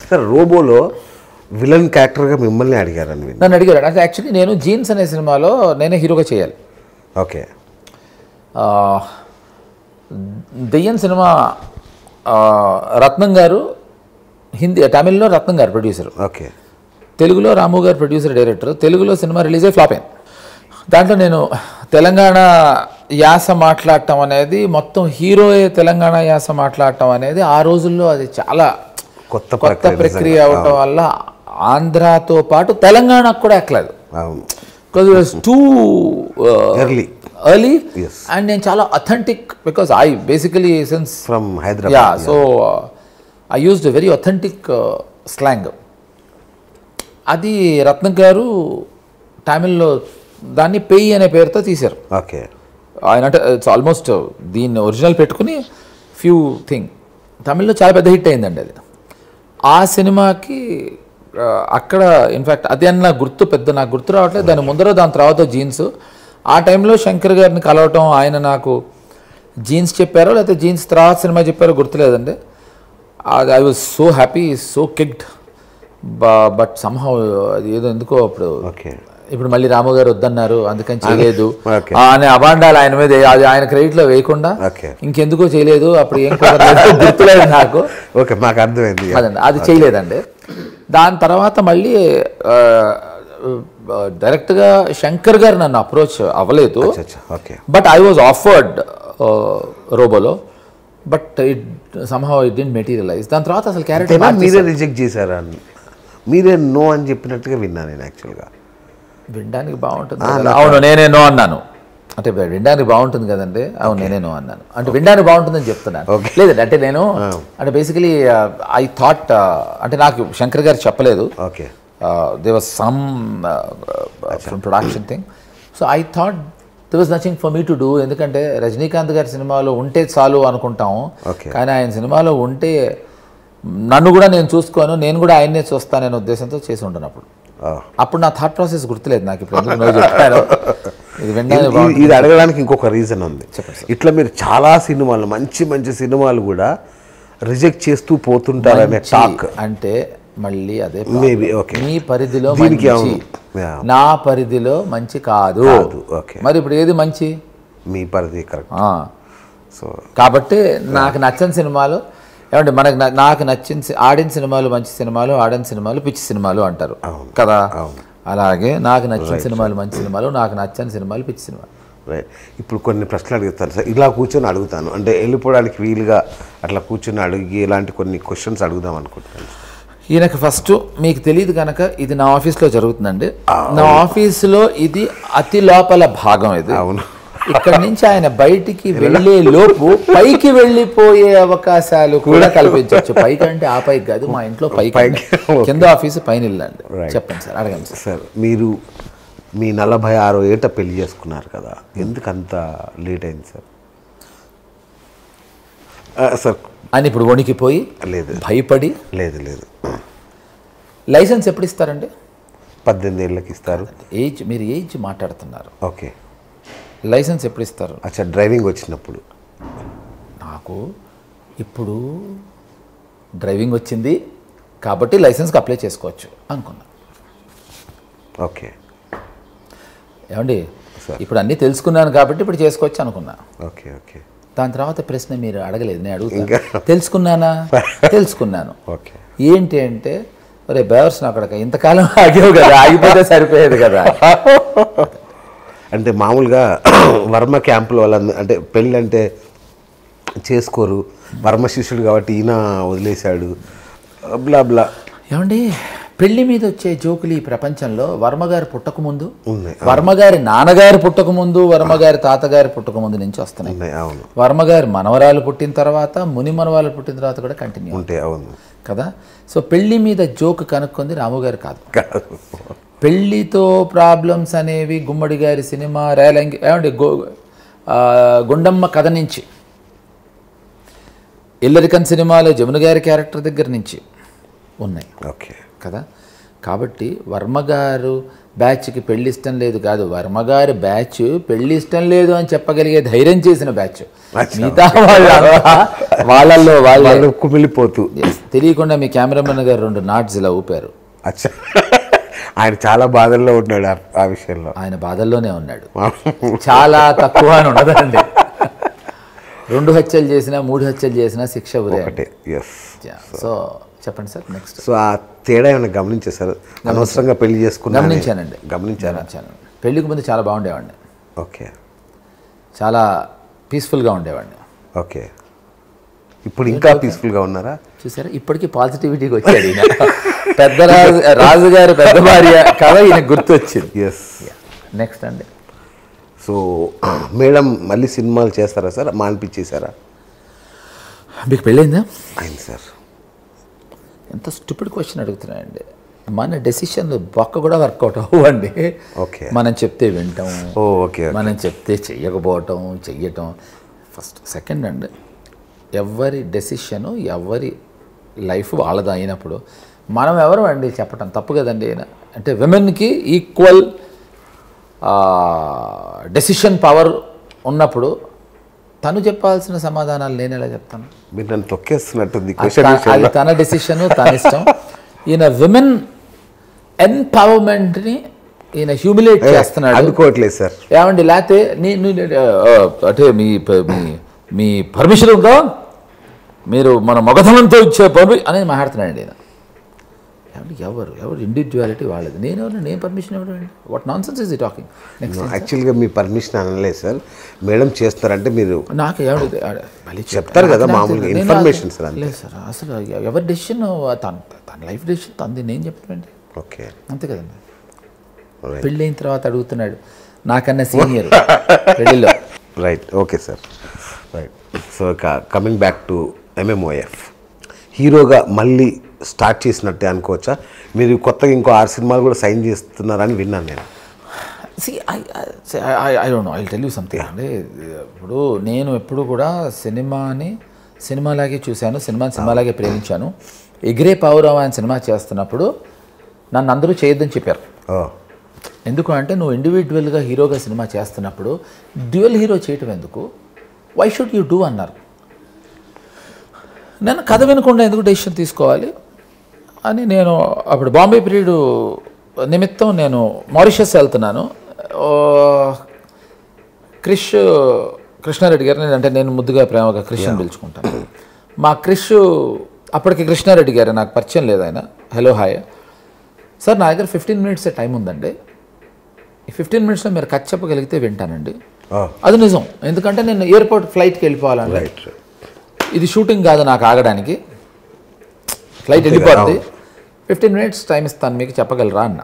Sir రోబోలో villain క్యారెక్టర్గా మిమ్మల్ని అడిగారని విన్నా నన్ను అడిగారు అంటే యాక్చువల్లీ నేను జీన్స్ అనే సినిమాలో నేనే హీరోగా చేయాలి ఓకే ఆ, దెయ్యం సినిమా ఆ, రత్నం గారు హిందీ తమిళ్లో రత్నం గారు ప్రొడ్యూసర్ ఓకే తెలుగులో రాము గారు ప్రొడ్యూసర్ డైరెక్టర్ తెలుగులో సినిమా రిలీజ్ అయ్యి ఫ్లాప్ అయింది దాంట్లో నేను తెలంగాణ యాస మాట్లాడటం అనేది మొత్తం హీరోయే తెలంగాణ యాస మాట్లాడటం అనేది ఆ రోజుల్లో అది చాలా కొత్త కొత్త ప్రక్రియ ప్రక్రియ నిజంగా. అవటం వల్ల ఆంధ్రాతో పాటు తెలంగాణకు కూడా ఎక్కలేదు అవును because too Early. Early Yes. And నేను చాలా authentic because I basically since from yeah Hyderabad so I used very authentic slang అది రత్నం గారు తమిళ్లో దాన్ని పెయ్యి అనే పేరుతో తీశారు ఓకే ఆయన అంటే ఇట్స్ ఆల్మోస్ట్ దీన్ని ఒరిజినల్ పెట్టుకుని ఫ్యూ థింగ్ తమిళ్లో చాలా పెద్ద హిట్ అయిందండి అది ఆ సినిమాకి ఆ, అక్కడ ఇన్ఫ్యాక్ట్ అది అని నాకు గుర్తు పెద్ద నాకు గుర్తు రావట్లేదు దాని ముందర దాని తర్వాత జీన్స్ ఆ టైంలో శంకర్ గారిని కలవటం ఆయన నాకు జీన్స్ చెప్పారో లేకపోతే జీన్స్ తర్వాత సినిమా చెప్పారో గుర్తులేదండి అది I was so happy so kicked but somehow అది ఏదో ఎందుకో అప్పుడు ఓకే ఇప్పుడు మళ్ళీ రాము గారు వద్దన్నారు అందుకని చేయలేదు Okay. ఆ అనే అబాండాలు ఆయన మీద అది ఆయన క్రెడిట్ లో వేయకుండా Okay. ఇంకెందుకో చేయలేదు అప్పుడు ఏం కుదరలేదు గుర్తులేదు నాకు ఓకే మాకు అర్థమైంది అదండి అది చేయలేదండి దాని తర్వాత మళ్ళీ ఆ, ఆ, డైరెక్ట్గా శంకర్ గారు నన్ను అప్రోచ్ అవ్వలేదు అచ్చా, అచ్చా, okay but I was offered రోబోలో but it somehow it didn't materialise దాని తర్వాత అసలు అంతేనా క్యారెక్టర్ మీరే రిజెక్ట్ చేశారా అని మీరే నో అని చెప్పినట్టుగా విన్నా నేను యాక్చువల్గా వినడానికి బాగుంటుంది కదా. అవును నేనే నో అన్నాను అంటే వినడానికి బాగుంటుంది కదండి అవును నేనే నో అన్నాను అంటే వినడానికి బాగుంటుందని చెప్తున్నాను లేదండి అంటే నేను అంటే బేసికలీ ఐ థాట్ అంటే నాకు శంకర్ గారు చెప్పలేదు okay they was some from production thing so I thought they was nothing for me to do ఎందుకంటే రజనీకాంత్ గారి సినిమాలో ఉంటే చాలు అనుకుంటాం Okay. కానీ ఆయన సినిమాలో ఉంటే నన్ను కూడా నేను చూసుకోను నేను కూడా ఆయన్నే చూస్తాననే ఉద్దేశంతో చేసి ఉండను అప్పుడు అప్పుడు నా థాట్ ప్రాసెస్ గుర్తులేదు నాకు ఇప్పుడు ఎందుకు నువ్వు చెప్పాను ఇది వినడానికి ఇది- బాగుంటుంది ఇది అడగడానికి ఇంకొక రీజన్ ఉంది ఇట్లా మీరు చాలా సినిమాలు మంచి మంచి సినిమాలు కూడా రిజెక్ట్ చేస్తూ పోతుంటారనే మంచి టాక్ అంటే మళ్ళీ అదే Maybe, okay. మీ పరిధిలో దీనికి మంచి అవును. Yeah. నా పరిధిలో మంచి కాదు కాదు, okay. మరి ఇప్పుడు ఏది మంచి మీ పరిధి కరెక్ట్ ఆ. సో కాబట్టి నాకు నచ్చని సినిమాలు ఏమంటే మనకు న- నాకు నచ్చిన సి- ఆడిన సినిమాలు మంచి సినిమాలు ఆడిన సినిమాలు పిచ్చి సినిమాలు అంటారు కదా అలాగే నాకు నచ్చిన సినిమాలు మంచి సినిమాలు నాకు నచ్చని సినిమాలు పిచ్చి సినిమాలు రైట్ ఇప్పుడు కొన్ని ప్రశ్నలు అడుగుతాను సార్ ఇలా కూర్చొని అడుగుతాను అంటే వెళ్ళిపోవడానికి వీలుగా అట్లా కూర్చొని అడిగి ఇలాంటి కొన్ని క్వశ్చన్స్ అడుగుదాం అనుకుంటున్నాను ఈయనకు ఫస్ట్ మీకు తెలియదు కనుక ఇది నా ఆఫీస్లో జరుగుతుందండి నా ఆఫీసులో ఇది అతి లోపల భాగం ఇది అవును ఇక్కడ నుంచి ఆయన బయటికి వెళ్ళే లోపు పైకి వెళ్ళిపోయే అవకాశాలు కూడా కల్పించవచ్చు పైకి అంటే ఆ పైకి కాదు మా ఇంట్లో పైకి పైకి, అండి. కింద ఆఫీసు పైన ఇల్లండి Right. చెప్పండి సార్ అడగండి సార్ సార్ మీరు మీ నలభై ఆరో ఏట పెళ్లి చేసుకున్నారు కదా ఎందుకు అంత లేట్ అయింది సార్ ఆ, సార్ అని ఇప్పుడు వణికిపోయి లేదు భయపడి లేదు లేదు లైసెన్స్ ఎప్పుడు ఇస్తారండి పద్దెనిమిది ఏళ్ళకి ఇస్తారు ఏజ్ మీరు ఏజ్ మాట్లాడుతున్నారు ఓకే లైసెన్స్ ఎప్పుడు ఇస్తారు అచ్చా డ్రైవింగ్ వచ్చినప్పుడు నాకు ఇప్పుడు డ్రైవింగ్ వచ్చింది కాబట్టి లైసెన్స్కి అప్లై చేసుకోవచ్చు అనుకున్నా ఓకే ఏమండి సార్. ఇప్పుడు అన్నీ తెలుసుకున్నాను కాబట్టి ఇప్పుడు చేసుకోవచ్చు అనుకున్నా ఓకే ఓకే దాని తర్వాత ప్రశ్న మీరు అడగలేదు నేను అడుగుతాను ఇంకా? తెలుసుకున్నానా తెలుసుకున్నాను ఓకే ఏంటి అంటే ఒరే బేవర్స్ అక్కడ ఇంతకాలం ఆగేవు కదా ఆగిపోతే సరిపోయేది కదా అంటే మామూలుగా వర్మ క్యాంపుల వాళ్ళందరూ అంటే పెళ్ళి అంటే చేసుకోరు వర్మ శిష్యుడు కాబట్టి ఈయన వదిలేశాడు బ్లా బ్లా ఏమండి పెళ్లి మీద వచ్చే జోకులు ఈ ప్రపంచంలో వర్మగారు పుట్టకముందు ఉన్నాయి వర్మగారి నాన్నగారు పుట్టకముందు వర్మగారి తాతగారి పుట్టకముందు నుంచి వస్తున్నాయి ఉన్నాయి అవును వర్మగారి మనవరాలు పుట్టిన తర్వాత ముని మనవరాలు పుట్టిన తర్వాత కూడా కంటిన్యూ ఉంటాయి అవును కదా సో పెళ్లి మీద జోక్ కనుక్కుంది రాముగారు కాదు కాదు. పెళ్లితో ప్రాబ్లమ్స్ అనేవి గుమ్మడి గారి సినిమా రేలంగి ఏమండి గో ఆ, గుండమ్మ కథ నుంచి ఇల్లరికన్ సినిమాలో జమున గారి క్యారెక్టర్ దగ్గర నుంచి ఉన్నాయి ఓకే కదా కాబట్టి వర్మగారు బ్యాచ్కి పెళ్లి ఇష్టం లేదు కాదు వర్మగారి బ్యాచ్ పెళ్లి ఇష్టం లేదు అని చెప్పగలిగే ధైర్యం చేసిన బ్యాచ్ మిగతా వాళ్ళంతా వాళ్ళల్లో వాళ్ళే వాళ్ళు కుమిలిపోతూ Yes. తెలియకుండా మీ కెమెరామెన్ గారు రెండు నాట్స్ ఇలా ఊపారు అచ్చా ఆయన చాలా బాధల్లో ఉన్నాడు ఆ- ఆ విషయంలో ఆయన బాధల్లోనే ఉన్నాడు చాలా తక్కువ అని ఉండదండి రెండు హత్యలు చేసినా మూడు హత్యలు చేసినా శిక్ష ఉదయం ఒకటే ఎస్ సో చెప్పండి సార్ నెక్స్ట్ సో ఆ తేడా ఏమైనా గమనించేశారు అనవసరంగా పెళ్లి చేసుకున్నా గమనించానండి గమనించారా గమనించాను పెళ్లికి ముందు చాలా బాగుండేవాడిని ఓకే చాలా పీస్ఫుల్గా ఉండేవాడిని ఓకే ఇప్పుడు ఇంకా పీస్ఫుల్గా ఉన్నారా చూసారా ఇప్పటికీ పాజిటివిటీకి వచ్చాడు ఈయన పెద్ద రాజు రాజుగారి పెద్ద భార్య కథ ఈయన గుర్తొచ్చింది ఎస్ నెక్స్ట్ అండి సో మేడం మళ్ళీ సినిమాలు చేస్తారా సార్ మానిపించేశారా మీకు పెళ్ళైందా అయింది సార్ ఎంత స్టూపిడ్ క్వశ్చన్ అడుగుతున్నాయండి మన డెసిషన్ బొక్క కూడా వర్కౌట్ అవ్వండి ఓకే మనం చెప్తే వింటాం ఓ ఓకే మనం చెప్తే చెయ్యకపోవటం చెయ్యటం ఫస్ట్ సెకండ్ అండి ఎవరి డెసిషను ఎవరి లైఫ్ వాళ్ళది అయినప్పుడు మనం ఎవరు అండి చెప్పటం తప్పు కదండి ఈయన. అంటే విమెన్కి ఈక్వల్ డెసిషన్ పవర్ ఉన్నప్పుడు తను చెప్పాల్సిన సమాధానాలు నేను ఎలా చెప్తాను మీరు నన్ను తొక్కేస్తున్నట్టుంది అది క్వశ్చన్ తా- అది తన డెసిషన్ తన ఇష్టం ఈయన విమెన్ ఎంపవర్మెంట్ని ఈయన హ్యూమిలేట్ చేస్తున్నాడు అనుకోవట్లేదు సార్ ఏమండి లేకపోతే నీ నీ- ఆ, అంటే మీ ప- మీ మీ పర్మిషన్ ఉందా మీరు మన మగధనంతో ఇచ్చే పర్మి అనేది మాట్లాడుతున్నాడండి ఈయన ఏమండి ఎవరు ఎవరు ఇండివిజువాలిటీ వాళ్ళది నేను ఎవరు నేను పర్మిషన్ ఎవరు what nonsense is he talking next యాక్చువల్గా మీ పర్మిషన్ అనలేదు సార్ మేడం చేస్తారంటే మీరు నాకు ఎవడు మళ్ళీ చెప్తారు కదా నాకు మామూలుగా తెలియదు. నేను information అసలు- సార్ అంతే. లేదు సార్ అసలు ఎవరి డెసిషన్ తన తన లైఫ్ డెసిషన్ తనది నేను చెప్పండి ఓకే అంతే కదండి Right. పెళ్ళి అయిన తర్వాత అడుగుతున్నాడు నాకన్నా సీనియర్ పెళ్ళిలో right okay sir right so ఇక కమింగ్ బ్యాక్ టు ఎంఎంఓఎఫ్ హీరోగా మళ్ళీ స్టార్ట్ చేసినట్టే అనుకోవచ్చా మీరు కొత్తగా ఇంకో ఆరు సినిమాలు కూడా సైన్ చేస్తున్నారని విన్నాను నేను see I I don't know I tell you something అండి ఇప్పుడు నేను ఎప్పుడు కూడా సినిమాని సినిమాలాగే చూశాను సినిమాని సినిమాలాగే ప్రేమించాను ఎగిరే పావురావు ఆయన సినిమా చేస్తున్నప్పుడు నన్ను అందరూ చేయొద్దని చెప్పారు ఓ ఎందుకు అంటే నువ్వు ఇండివిజువల్గా హీరోగా సినిమా చేస్తున్నప్పుడు డ్యూయల్ హీరో చేయటం ఎందుకు వై షుడ్ యూ డూ అన్నారు నేను కథ వినకుండా ఎందుకు డెసిషన్ తీసుకోవాలి అని నేను అప్పుడు బాంబే పీరియడ్ నిమిత్తం నేను మారిషస్ వెళ్తున్నాను ఓ, క్రిష్ కృష్ణారెడ్డి గారు నేను అంటే నేను ముద్దుగా ప్రేమగా క్రిష్ అని పిలుచుకుంటాను మా క్రిష్ అప్పటికి కృష్ణారెడ్డి గారు నాకు పరిచయం లేదు ఆయన హలో హాయ్ సార్ నా దగ్గర ఫిఫ్టీన్ మినిట్స్ టైం ఉందండి ఈ ఫిఫ్టీన్ మినిట్స్లో మీరు కట్ చెప్పగలిగితే వింటానండి ఓ అది నిజం ఎందుకంటే నేను ఎయిర్పోర్ట్ ఫ్లైట్కి వెళ్ళిపోవాలండి రైట్ ఇది షూటింగ్ కాదు నాకు ఆగడానికి ఫ్లైట్ వెళ్ళిపోద్ది ఫిఫ్టీన్ మినిట్స్ టైం ఇస్తాను మీకు చెప్పగలరా అన్న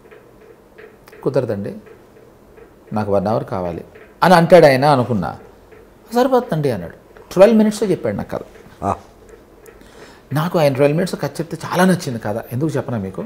కుదరదండి నాకు వన్ అవర్ కావాలి అని అంటాడు ఆయన అనుకున్నా సరిపోతుందండి అన్నాడు ట్వెల్వ్ మినిట్స్లో చెప్పాడు నాకు కథ నాకు ఆయన ట్వెల్వ్ మినిట్స్ కథ చెప్తే చాలా నచ్చింది కథ ఎందుకు చెప్పనా మీకు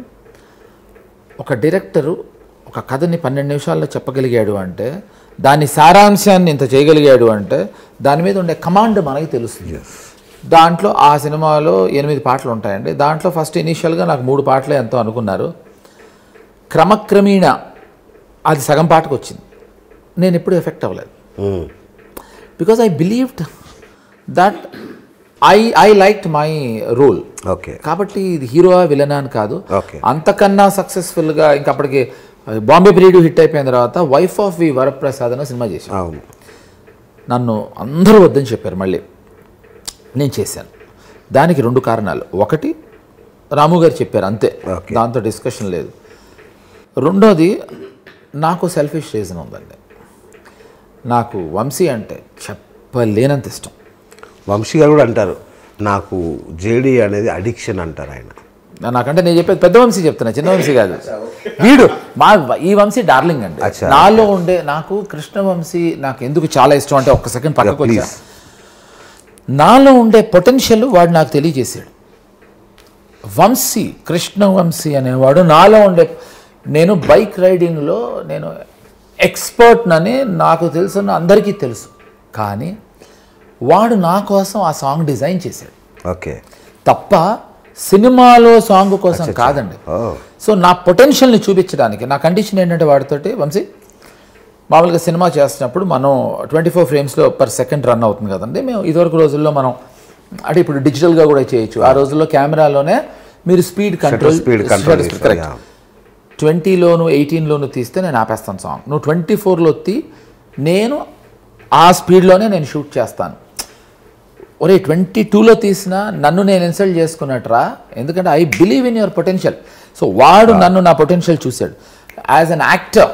ఒక డైరెక్టరు ఒక కథని పన్నెండు నిమిషాల్లో చెప్పగలిగాడు అంటే దాని సారాంశాన్ని ఇంత చేయగలిగాడు అంటే దాని మీద ఉండే కమాండ్ మనకి తెలుస్తుంది దాంట్లో ఆ సినిమాలో ఎనిమిది పాటలు ఉంటాయండి దాంట్లో ఫస్ట్ ఇనీషియల్గా నాకు మూడు పాటలే ఎంతో అనుకున్నారు క్రమక్రమేణ అది సగం పాటకు వచ్చింది నేను ఎప్పుడు ఎఫెక్ట్ అవ్వలేదు because I believed that I I liked my role okay కాబట్టి ఇది హీరో విలనా అని కాదు Okay. అంతకన్నా సక్సెస్ఫుల్గా ఇంకా అప్పటికి బాంబే పీరియడ్ హిట్ అయిపోయిన తర్వాత వైఫ్ ఆఫ్ వి వరప్రసాద్ అనే సినిమా చేశాను అవును నన్ను అందరూ వద్దని చెప్పారు మళ్ళీ నేను చేశాను దానికి రెండు కారణాలు ఒకటి రాము గారు చెప్పారు అంతే Okay. దాంతో డిస్కషన్ లేదు రెండోది నాకు సెల్ఫిష్ రీజన్ ఉందండి నాకు వంశీ అంటే చెప్పలేనంత ఇష్టం వంశీ గారు కూడా అంటారు నాకు జేడీ అనేది అడిక్షన్ అంటారు ఆయన నాకంటే నేను చెప్పేది పెద్ద వంశీ చెప్తున్నా చిన్న వంశీ కాదు వీడు మా ఈ వంశీ డార్లింగ్ అండి అచ్చా. నాలో ఉండే నాకు కృష్ణ వంశీ నాకు ఎందుకు చాలా ఇష్టం అంటే ఒక్క సెకండ్ పక్కకు వచ్చా ప్లీజ్ నాలో ఉండే పొటెన్షియల్ వాడు నాకు తెలియజేశాడు వంశీ కృష్ణ వంశీ అనేవాడు నాలో ఉండే నేను బైక్ రైడింగ్లో నేను ఎక్స్పర్ట్నని నాకు తెలుసున్న అందరికీ తెలుసు కానీ వాడు నా కోసం ఆ సాంగ్ డిజైన్ చేశాడు ఓకే తప్ప సినిమాలో సాంగ్ కోసం కాదండి ఓ సో నా పొటెన్షియల్ని చూపించడానికి నా కండిషన్ ఏంటంటే వాడితోటి వంశీ మామూలుగా సినిమా చేస్తున్నప్పుడు మనం ట్వంటీ ఫోర్ ఫ్రేమ్స్లో పర్ సెకండ్ రన్ అవుతుంది కదండి మేము ఇదివరకు రోజుల్లో మనం అంటే ఇప్పుడు డిజిటల్గా కూడా చేయొచ్చు ఆ రోజుల్లో కెమెరాలోనే మీరు speed control speed control correct ట్వంటీలోను ఎయిటీన్లోను తీస్తే నేను ఆపేస్తాను సాంగ్ నువ్వు ట్వంటీ ఫోర్లో తీ నేను ఆ స్పీడ్లోనే నేను షూట్ చేస్తాను ఒరే ట్వంటీ టూలో తీసిన నన్ను నేను ఇన్సల్ట్ చేసుకున్నట్రా ఎందుకంటే I believe in your potential so వాడు నన్ను నా పొటెన్షియల్ చూశాడు యాజ్ అన్ యాక్టర్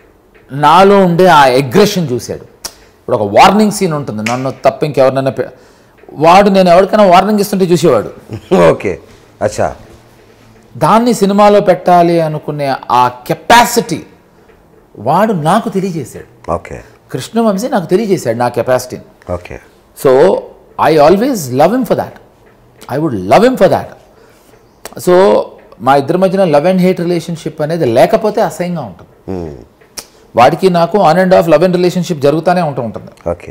నాలో ఉండే ఆ అగ్రెషన్ చూశాడు ఇప్పుడు ఒక వార్నింగ్ సీన్ ఉంటుంది నన్ను తప్ప ఇంకెవరినైనా పె- వాడు నేను ఎవరికైనా వార్నింగ్ ఇస్తుంటే చూసేవాడు ఓకే అచ్చా దాన్ని సినిమాలో పెట్టాలి అనుకునే ఆ కెపాసిటీ వాడు నాకు తెలియజేశాడు ఓకే కృష్ణవంశీ నాకు తెలియజేశాడు నా కెపాసిటీని okay so I always love him for that I would love him for that so మా ఇద్దరి మధ్యన లవ్ అండ్ హేట్ రిలేషన్షిప్ అనేది లేకపోతే అసహ్యంగా ఉంటుంది వాడికి నాకు on and off love and relationship జరుగుతూనే ఉంటూ ఉంటుంది ఓకే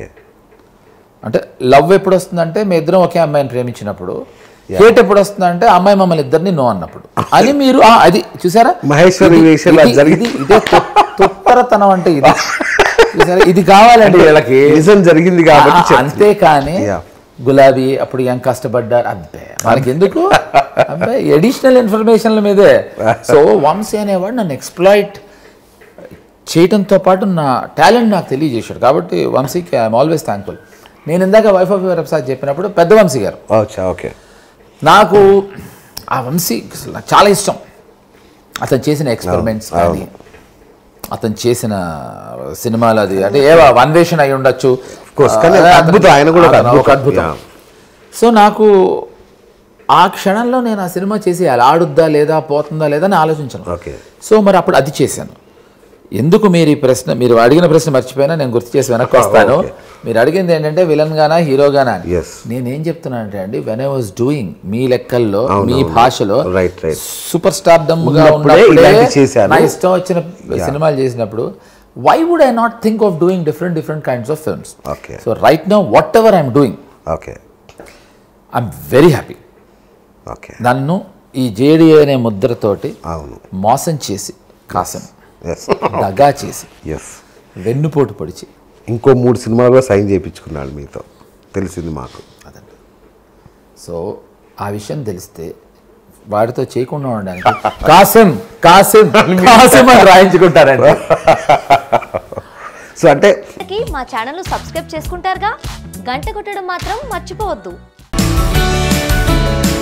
అంటే లవ్ ఎప్పుడు వస్తుందంటే మీ ఇద్దరం ఒకే అమ్మాయిని ప్రేమించినప్పుడు హేట్ ఎప్పుడు వస్తుందంటే అమ్మాయి మమ్మల్ని ఇద్దరిని నో అన్నప్పుడు అని మీరు ఆ, అది చూసారా మహేశ్వరి ఇది- విషయంలో ఇది- జరిగి- ఇది- ఇదే తొ- తొత్తరతనం అంటే ఇది చూసారా ఇది కావాలండి వీళ్ళకి నిజం జరిగింది కాబట్టి ఆ, చెప్తున్నా. అంతేకాని Yeah. గులాబీ అప్పుడు ఏం కష్టపడ్డారు అబ్బే వాళ్ళకి ఎందుకు అబ్బే ఎడిషనల్ ఇన్ఫర్మేషన్ల మీదే సో వంశీ అనేవాడు నన్ను ఎక్స్ప్లాయిట్ చేయడంతో పాటు నా టాలెంట్ నాకు తెలియజేశాడు కాబట్టి వంశీకి ఐఎమ్ ఆల్వేస్ థ్యాంక్ఫుల్ నేను ఇందాక వైఫ్ ఆఫ్ యువర్ వెబ్సైట్ చెప్పినప్పుడు పెద్ద వంశీ గారు అచ్చా ఓకే నాకు ఆ వంశీ అసలు నాకు చాలా ఇష్టం అతను చేసిన ఎక్స్పెరిమెంట్స్ కానీ అతను చేసిన సినిమాలు అది అంటే ఏవో అన్వేషణ అయి ఉండొచ్చు course, కానీ అదే అద్భుతం, అతను- ఆయన కూడా ఒక అతను ఒక అద్భుతం. అద్భుతం సో నాకు ఆ క్షణంలో నేను ఆ సినిమా చేసేయాలి ఆడుద్దా లేదా పోతుందా లేదా అని ఆలోచించను ఓకే సో మరి అప్పుడు అది చేశాను ఎందుకు మీరు ఈ ప్రశ్న మీరు అడిగిన ప్రశ్న మర్చిపోయినా నేను గుర్తు చేసి వెనక్కి వస్తాను Okay. మీరు అడిగింది ఏంటంటే విలన్ గానా హీరో గానా అని. Yes. నేనేం చెప్తున్నానంటే అండి వెన్ ఐ వాజ్ డూయింగ్ మీ లెక్కల్లో అవును, మీ అవును. భాషలో Right, right. సూపర్ స్టార్ దమ్ గా ఉన్నప్పుడే ఉన్నప్పుడే ఇలాంటివి చేశాను. నా ఇష్టం వచ్చిన సినిమాలు చేసినప్పుడు why would I not think of doing different different kinds of films Okay. So right now whatever I'm doing okay I'm very happy okay నన్ను ఈ జేడి అనే ముద్రతోటి అవును మోసం చేసి కాసం ఎస్ దగా చేసి ఎస్ వెన్నుపోటు పొడిచి ఇంకో మూడు సినిమాలు కూడా సైన్ చేయించుకున్నాడు మీతో తెలిసింది మాకు అదండి సో ఆ విషయం తెలిస్తే వాడితో చేయకుండా ఉండడానికి కాసిం కాసిం కాసిం అని రాయించుకుంటారండి సో అంటే కి మా ఛానల్ సబ్స్క్రైబ్ చేసుకుంటారుగా గంట కొట్టడం మాత్రం మర్చిపోవద్దు